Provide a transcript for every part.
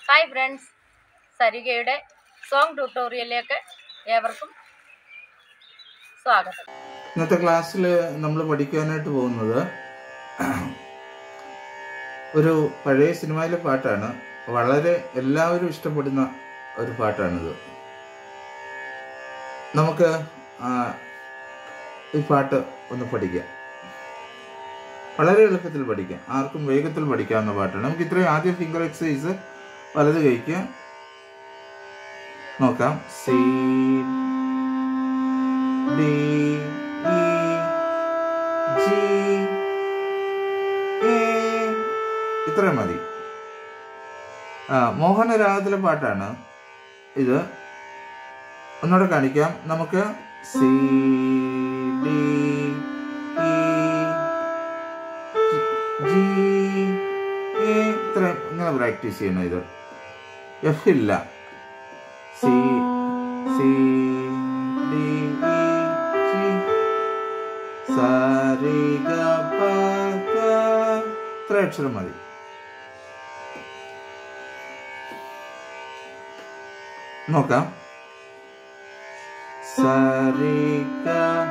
hi friends സരികയുടെ song ട്യൂട്ടോറിയലിലേക്ക് ഏവർക്കും സ്വാഗതം ഇന്നത്തെ ക്ലാസ്സിൽ നമ്മൾ പഠിക്കാനായിട്ട് പോകുന്നത് ഒരു പഴയ സിനിമയിലെ പാട്ടാണ് വളരെ എല്ലാവരും ഇഷ്ടപ്പെടുന്ന ഒരു പാട്ടാണിത് നമുക്ക് ആ, ഈ പാട്ട് ഒന്ന് പഠിക്കാം വളരെ എളുപ്പത്തിൽ പഠിക്കാം ആർക്കും വേഗത്തിൽ പഠിക്കാവുന്ന പാട്ടാണ് നമുക്ക് ഇത്രയും ആദ്യം ഫിംഗർ എക്സസൈസ് വലത് കഴിക്കുക നോക്കാം C D E G A ഇത്രയും മതി ആ മോഹനരാഗത്തിലെ പാട്ടാണ് ഇത് ഒന്നുകൂടെ കാണിക്കാം നമുക്ക് C D E G A ഇത്രയും ഇങ്ങനെ പ്രാക്ടീസ് ചെയ്യണം ഇത് എഫ് ഇല്ല C C D E G സാരി ഗ പ ഗ ഇത്ര അക്ഷരം മതി നോക്കാം സരി ഗ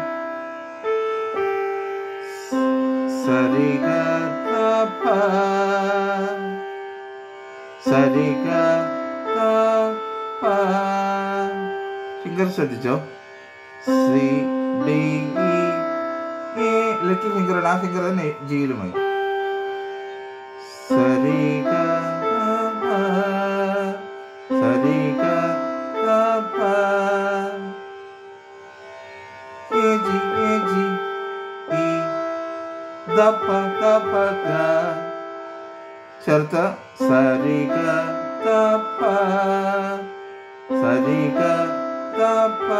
സരി ഗ ധ പ സരി ഗ ധ പ ഫിംഗർ ശ്രദ്ധിച്ചോ C D E A little finger ആ ഫിംഗർ തന്നെ ജിയിലുമായി സരി ഗ ധ പ സരി ഗ ധ പ A G A G E ധ പ ധ പ ഗ ചേർത്ത് സരി ഗ ധ പ സരി ഗ ധ പ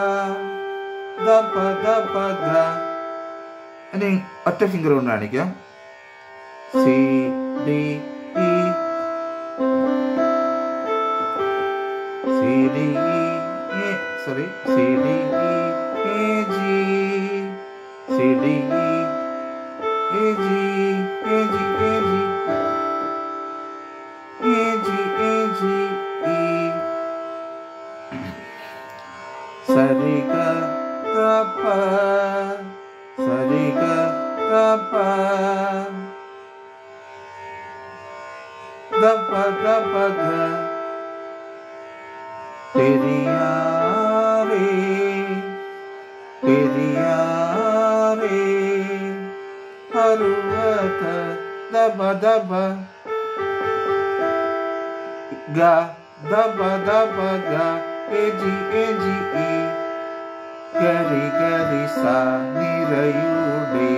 ധ പ ധ പ ഗ ഇനി ഒറ്റ ഫിംഗർ കൊണ്ട് കാണിക്കാം C D E C D E sorry C D E A G C D E A G A G A G A G A G E സരി ഗ ധ പ സരി ഗ ധ പ ധ പ ധ പ ഗ പെരിയാറേ പെരിയാറേ പർവത ദബ ദബ ഗ ദബ ദബ ഗ എജി എജി ഇ ഗരി ഗരി സ നിറയുടെ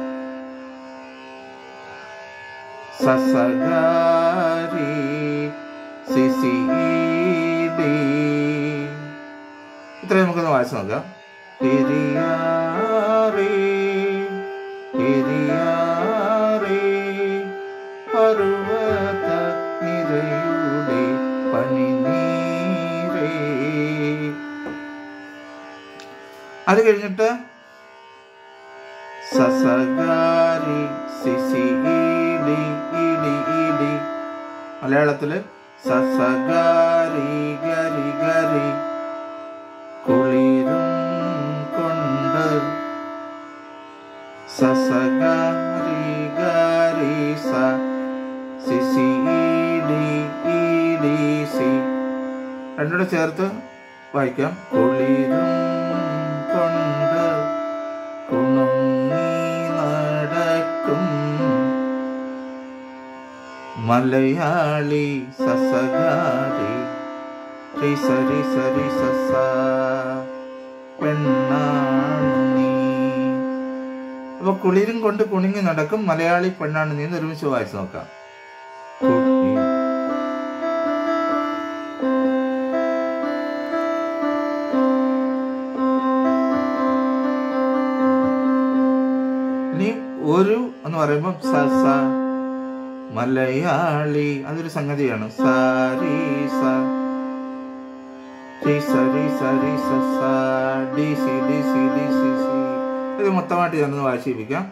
സസഗാരി സിസി ഡി ഇത്രയും നമുക്കൊന്ന് വായിച്ചു നോക്കാം പെരിയാറേ പെരിയാറേ പർവത നിരയുടെ പനിനീരേ അത് കഴിഞ്ഞിട്ട് സസഗാരി സിസി ഇടി ഇടി ഇടി മലയാളത്തില് സസഗാരി ഗരി ഗരി കുളിരും കൊണ്ട് സസഗാരി ഗരി സ സിസി ഇടി ഇടി സി രണ്ടുകൂടെ ചേർത്ത് വായിക്കാം കുളിരും കൊണ്ട് കുണുങ്ങി നടക്കും മലയാളി സസഗാരി രി സരി സരി സസ പെണ്ണാണ് നീ അപ്പൊ കുളിരും കൊണ്ട് കുണുങ്ങി നടക്കും മലയാളി പെണ്ണാണ് നീ എന്ന് ഒരുമിച്ച് വായിച്ചു നോക്കാം കുണി- ഇനി ഒരു എന്ന് പറയുമ്പോൾ സ സ മലയാളി അതൊരു സംഗതിയാണ് സാരി സ രി സ രി സ രി സ സ D C D C D C C ഇത് മൊത്തമായിട്ട് ഞാനൊന്ന് വായിച്ചിരിക്കാം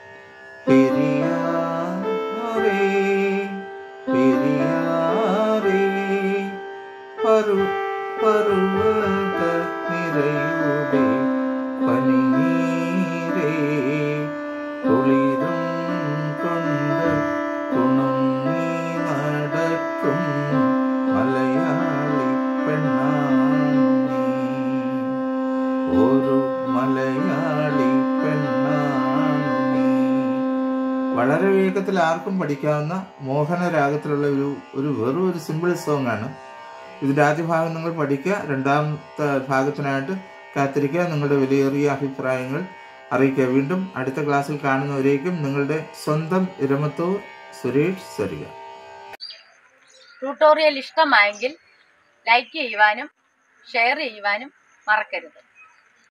പെരിയാറേ പെരിയാറേ പരു പർവ്വത നിരയുടെ പനിനീരേ കുളിരും കൊണ്ട് തുണങ്ങി നടക്കും മലയാളി പെണ്ണാണു നീ ഒരു മലയാളി പെണ്ണാണു നീ വളരെ വേഗത്തിൽ ആർക്കും പഠിക്കാവുന്ന മോഹന രാഗത്തിലുള്ള ഒരു ഒരു വെറും ഒരു സിമ്പിൾ സോങ് ആണ് ഇതിന്റെ ആദ്യ ഭാഗം നിങ്ങൾ പഠിക്കുക രണ്ടാമത്തെ ഭാഗത്തിനായിട്ട് കാത്തിരിക്കുക നിങ്ങളുടെ വിലയേറിയ അഭിപ്രായങ്ങൾ അറിയിക്കുക വീണ്ടും അടുത്ത ക്ലാസ്സിൽ കാണുന്നവരേക്കും നിങ്ങളുടെ സ്വന്തം ഇരമത്തൂർ സുരേഷ് സരിക ട്യൂട്ടോറിയൽ ഇഷ്ടമായെങ്കിൽ ലൈക്ക് ചെയ്യുവാനും ഷെയർ ചെയ്യുവാനും മറക്കരുത്